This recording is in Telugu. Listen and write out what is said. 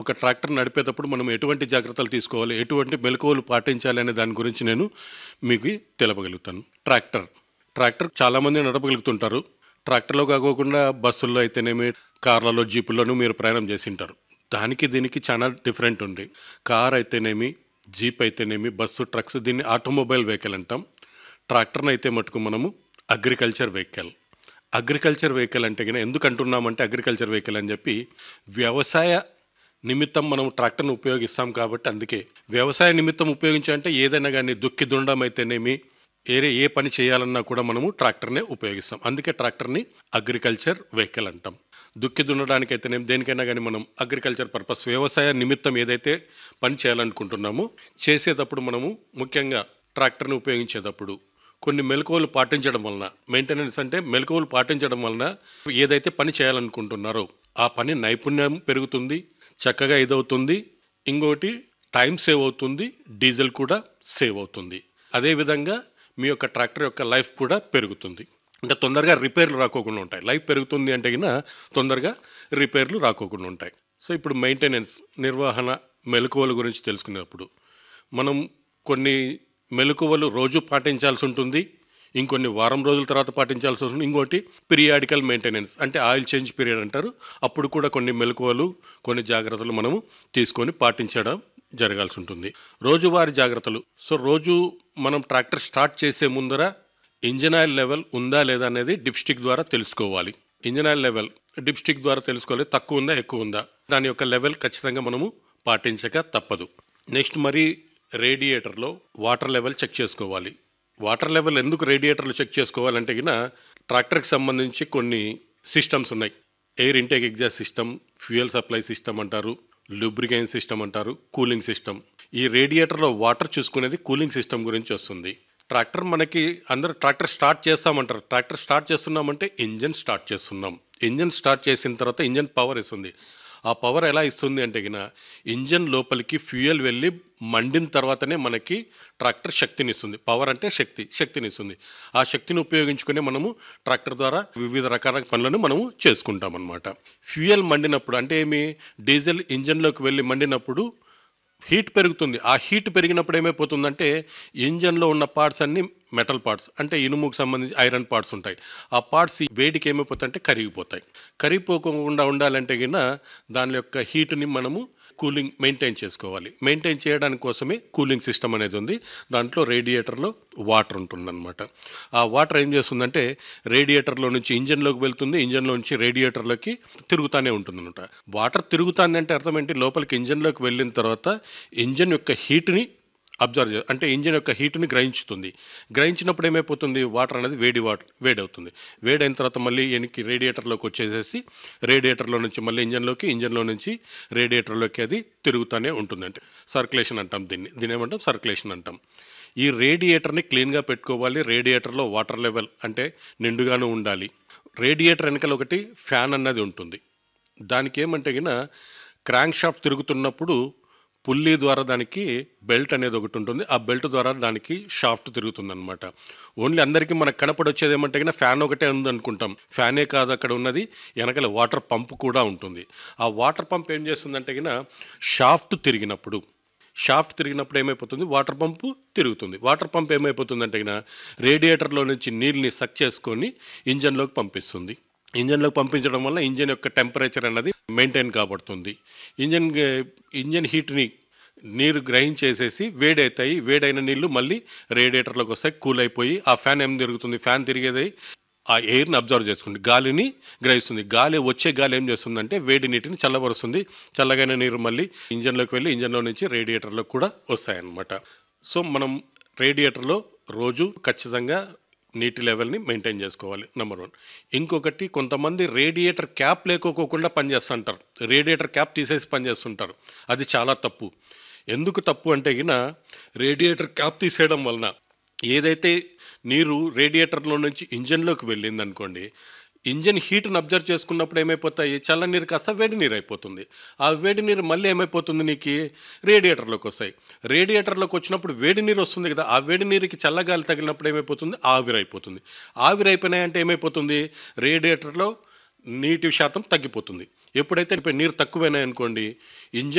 ఒక ట్రాక్టర్ నడిపేటప్పుడు మనం ఎటువంటి జాగ్రత్తలు తీసుకోవాలి ఎటువంటి మెలకువలు పాటించాలి అనే దాని గురించి నేను మీకు తెలపగలుగుతాను ట్రాక్టర్ ట్రాక్టర్ చాలామంది నడపగలుగుతుంటారు ట్రాక్టర్లో కాకోకుండా బస్సుల్లో అయితేనేమి కార్లలో జీపుల్లోనూ మీరు ప్రయాణం చేసి ఉంటారు దానికి దీనికి చాలా డిఫరెంట్ ఉంది కార్ అయితేనేమి జీప్ అయితేనేమి బస్సు ట్రక్స్ దీన్ని ఆటోమొబైల్ వెహికల్ అంటాం ట్రాక్టర్ని అయితే మటుకు మనము అగ్రికల్చర్ వెహికల్ అగ్రికల్చర్ వెహికల్ అంటే కనుక ఎందుకు అంటున్నామంటే అగ్రికల్చర్ వెహికల్ అని చెప్పి వ్యవసాయ నిమిత్తం మనం ట్రాక్టర్ను ఉపయోగిస్తాం కాబట్టి అందుకే వ్యవసాయ నిమిత్తం ఉపయోగించాలంటే ఏదైనా కానీ దుక్కి దుండడం అయితేనేమి ఏరే ఏ పని చేయాలన్నా కూడా మనము ట్రాక్టర్నే ఉపయోగిస్తాం అందుకే ట్రాక్టర్ని అగ్రికల్చర్ వెహికల్ అంటాం దుక్కి దున్నడానికి అయితేనేమి దేనికైనా కానీ మనం అగ్రికల్చర్ పర్పస్ వ్యవసాయ నిమిత్తం ఏదైతే పని చేయాలనుకుంటున్నామో చేసేటప్పుడు మనము ముఖ్యంగా ట్రాక్టర్ని ఉపయోగించేటప్పుడు కొన్ని మెలకువలు పాటించడం వలన మెయింటెనెన్స్ అంటే మెలకువలు పాటించడం వలన ఏదైతే పని చేయాలనుకుంటున్నారో ఆ పని నైపుణ్యం పెరుగుతుంది చక్కగా ఇదవుతుంది ఇంకోటి టైం సేవ్ అవుతుంది డీజిల్ కూడా సేవ్ అవుతుంది అదేవిధంగా మీ యొక్క ట్రాక్టర్ యొక్క లైఫ్ కూడా పెరుగుతుంది అంటే తొందరగా రిపేర్లు రాకోకుండా ఉంటాయి లైఫ్ పెరుగుతుంది అంటే కింద తొందరగా రిపేర్లు రాకోకుండా ఉంటాయి సో ఇప్పుడు మెయింటెనెన్స్ నిర్వహణ మెలకువల గురించి తెలుసుకునేటప్పుడు మనం కొన్ని మెలకువలు రోజు పాటించాల్సి ఉంటుంది ఇంకొన్ని వారం రోజుల తర్వాత పాటించాల్సి ఉంటుంది ఇంకోటి పీరియాడికల్ మెయింటెనెన్స్ అంటే ఆయిల్ చేంజ్ పీరియడ్ అంటారు అప్పుడు కూడా కొన్ని మెలకువలు కొన్ని జాగ్రత్తలు మనము తీసుకొని పాటించడం జరగాల్సి ఉంటుంది రోజువారీ జాగ్రత్తలు సో రోజు మనం ట్రాక్టర్ స్టార్ట్ చేసే ముందర ఇంజన్ ఆయిల్ లెవెల్ ఉందా లేదా అనేది డిప్స్టిక్ ద్వారా తెలుసుకోవాలి ఇంజన్ ఆయిల్ లెవెల్ డిప్స్టిక్ ద్వారా తెలుసుకోవాలి తక్కువ ఉందా ఎక్కువ ఉందా దాని యొక్క లెవెల్ ఖచ్చితంగా మనము పాటించక తప్పదు నెక్స్ట్ మరి రేడియేటర్లో వాటర్ లెవెల్ చెక్ చేసుకోవాలి వాటర్ లెవెల్ ఎందుకు రేడియేటర్లు చెక్ చేసుకోవాలంటే గిన ట్రాక్టర్కి సంబంధించి కొన్ని సిస్టమ్స్ ఉన్నాయి air intake exhaust system fuel supply system అంటారు లూబ్రికెన్ సిస్టమ్ అంటారు కూలింగ్ సిస్టమ్ ఈ రేడియేటర్లో వాటర్ చూసుకునేది కూలింగ్ సిస్టమ్ గురించి వస్తుంది ట్రాక్టర్ మనకి అందరు ట్రాక్టర్ స్టార్ట్ చేస్తామంటారు ట్రాక్టర్ స్టార్ట్ చేస్తున్నామంటే ఇంజన్ స్టార్ట్ చేస్తున్నాం ఇంజన్ స్టార్ట్ చేసిన తర్వాత ఇంజన్ పవర్ ఇస్తుంది ఆ పవర్ ఎలా ఇస్తుంది అంటే గిన ఇంజన్ లోపలికి ఫ్యూయల్ వెళ్ళి మండిన తర్వాతనే మనకి ట్రాక్టర్ శక్తిని ఇస్తుంది పవర్ అంటే శక్తి శక్తిని ఇస్తుంది ఆ శక్తిని ఉపయోగించుకునే మనము ట్రాక్టర్ ద్వారా వివిధ రకాల పనులను మనము చేసుకుంటాం అనమాట ఫ్యూయల్ మండినప్పుడు అంటే ఏమి డీజిల్ ఇంజన్లోకి వెళ్ళి మండినప్పుడు హీట్ పెరుగుతుంది ఆ హీట్ పెరిగినప్పుడు ఏమైపోతుందంటే ఇంజన్లో ఉన్న పార్ట్స్ అన్ని మెటల్ పార్ట్స్ అంటే ఇనుముకు సంబంధించి ఐరన్ పార్ట్స్ ఉంటాయి ఆ పార్ట్స్ వేడికి ఏమైపోతాయంటే కరిగిపోతాయి కరిగిపోకుండా ఉండాలంటే గిన దాని యొక్క హీట్ని మనము కూలింగ్ మెయింటైన్ చేసుకోవాలి మెయింటైన్ చేయడానికి కోసమే కూలింగ్ సిస్టమ్ అనేది ఉంది దాంట్లో రేడియేటర్లో వాటర్ ఉంటుందన్నమాట ఆ వాటర్ ఏం చేస్తుందంటే రేడియేటర్లో నుంచి ఇంజన్లోకి వెళ్తుంది ఇంజన్లో నుంచి రేడియేటర్లోకి తిరుగుతూనే ఉంటుందన్నమాట వాటర్ తిరుగుతుంది అంటే అర్థం ఏంటి లోపలికి ఇంజన్లోకి వెళ్ళిన తర్వాత ఇంజన్ యొక్క హీట్ని అబ్జర్వ్ చే అంటే ఇంజిన్ యొక్క హీట్ని గ్రహించుతుంది గ్రహించినప్పుడు ఏమైపోతుంది వాటర్ అనేది వేడి వాటర్ వేడి అవుతుంది వేడి అయిన తర్వాత మళ్ళీ వెనక్కి రేడియేటర్లోకి వచ్చేసేసి రేడియేటర్లో నుంచి మళ్ళీ ఇంజన్లోకి ఇంజన్లో నుంచి రేడియేటర్లోకి అది తిరుగుతూనే ఉంటుంది అంటే సర్క్యులేషన్ అంటాం దీన్ని దీని ఏమంటాం సర్క్యులేషన్ అంటాం ఈ రేడియేటర్ని క్లీన్గా పెట్టుకోవాలి రేడియేటర్లో వాటర్ లెవెల్ అంటే నిండుగాను ఉండాలి రేడియేటర్ వెనకాల ఒకటి ఫ్యాన్ అన్నది ఉంటుంది దానికి ఏమంటే గిన క్రాంక్ షాఫ్ట్ తిరుగుతున్నప్పుడు పుల్లీ ద్వారా దానికి బెల్ట్ అనేది ఒకటి ఉంటుంది ఆ బెల్ట్ ద్వారా దానికి షాఫ్ట్ తిరుగుతుంది అనమాట ఓన్లీ అందరికీ మనకు కనపడొచ్చేది ఏమంటే కన్నా ఫ్యాన్ ఒకటే ఉంది అనుకుంటాం ఫ్యానే కాదు అక్కడ ఉన్నది వెనకాల వాటర్ పంప్ కూడా ఉంటుంది ఆ వాటర్ పంప్ ఏం చేస్తుందంటే కన్నా షాఫ్ట్ తిరిగినప్పుడు షాఫ్ట్ తిరిగినప్పుడు ఏమైపోతుంది వాటర్ పంపు తిరుగుతుంది వాటర్ పంప్ ఏమైపోతుందంటే కన్నా రేడియేటర్లో నుంచి నీళ్ళని సక్ చేసుకొని ఇంజన్లోకి పంపిస్తుంది ఇంజన్లోకి పంపించడం వల్ల ఇంజన్ యొక్క టెంపరేచర్ అన్నది మెయింటైన్ కాబడుతుంది ఇంజన్ ఇంజన్ హీట్ని నీరు గ్రహించేసేసి వేడవుతాయి వేడైన నీళ్లు మళ్ళీ రేడియేటర్లోకి వస్తాయి కూల్ అయిపోయి ఆ ఫ్యాన్ ఏం తిరుగుతుంది ఫ్యాన్ తిరిగేది ఆ ఎయిర్ని అబ్జర్వ్ చేసుకుంటుంది గాలిని గ్రహిస్తుంది గాలి వచ్చే గాలి ఏం చేస్తుందంటే వేడి నీటిని చల్లబరుస్తుంది చల్లగైన నీరు మళ్ళీ ఇంజన్లోకి వెళ్ళి ఇంజన్లో నుంచి రేడియేటర్లోకి కూడా వస్తాయన్నమాట సో మనం రేడియేటర్లో రోజు ఖచ్చితంగా నీటి లెవెల్ని మెయింటైన్ చేసుకోవాలి నెంబర్ వన్ ఇంకొకటి కొంతమంది రేడియేటర్ క్యాప్ లేకోకుండా పనిచేస్తుంటారు రేడియేటర్ క్యాప్ తీసేసి పనిచేస్తుంటారు అది చాలా తప్పు ఎందుకు తప్పు అంటే గిన రేడియేటర్ క్యాప్ తీసేయడం వలన ఏదైతే నీరు రేడియేటర్లో నుంచి ఇంజన్లోకి వెళ్ళింది అనుకోండి ఇంజన్ హీట్ని అబ్జర్వ్ చేసుకున్నప్పుడు ఏమైపోతాయి చల్ల నీరు కాస్త వేడి నీరు అయిపోతుంది ఆ వేడి నీరు మళ్ళీ ఏమైపోతుంది నీకు రేడియేటర్లోకి వస్తాయి రేడియేటర్లోకి వచ్చినప్పుడు వేడి నీరు వస్తుంది కదా ఆ వేడి నీరుకి చల్లగాలి తగిలినప్పుడు ఏమైపోతుంది ఆవిరైపోతుంది ఆవిరైపోయినాయంటే ఏమైపోతుంది రేడియేటర్లో నీటి శాతం తగ్గిపోతుంది ఎప్పుడైతే నీరు తక్కువైనాయి అనుకోండి ఇంజన్